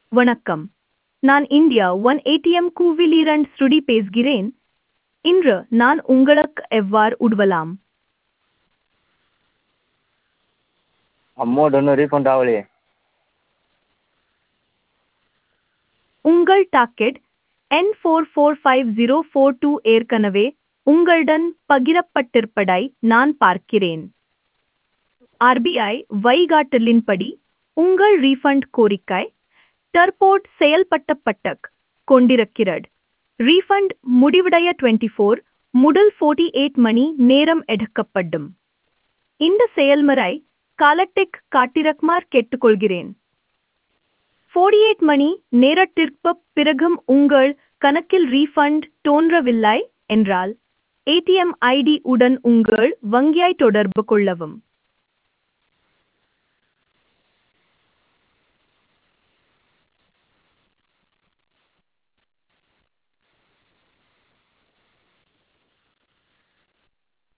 வணக்கம் நான் India one ATM கூவிலிரண்ட் ஸ்ருடி பேசுகிறேன் இன்று நான் உங்களுக்கு எவ்வாறு உதவலாம் அமௌண்ட் இன்னும் ரீஃபண்ட் ஆகலையே உங்கள் டாக்கெட் என் four four five zero four two ஏற்கனவே உங்களுடன் பகிரப்பட்டிருப்பதை நான் பார்க்கிறேன் ஆர்பிஐ வழிகாட்டலின்படி உங்கள் ரீஃபண்ட் கோரிக்கை டர்போர்ட் செயல்பட்டப்பட்டக் கொண்டிருக்கிறது ரீஃபண்ட் முடிவடைய டுவெண்ட்டி ஃபோர் முதல் ஃபோர்ட்டி எயிட் மணி நேரம் எடுக்கப்படும் இந்த செயல்முறை காலட்டிக் காட்டிரக்குமாறு கேட்டுக்கொள்கிறேன் ஃபோர்ட்டி எயிட் மணி நேரத்திற்குப் பிறகும் உங்கள் கணக்கில் ரீஃபண்ட் தோன்றவில்லை என்றால் ஏடிஎம் ஐடி உடன் உங்கள் வங்கியை தொடர்பு கொள்ளவும்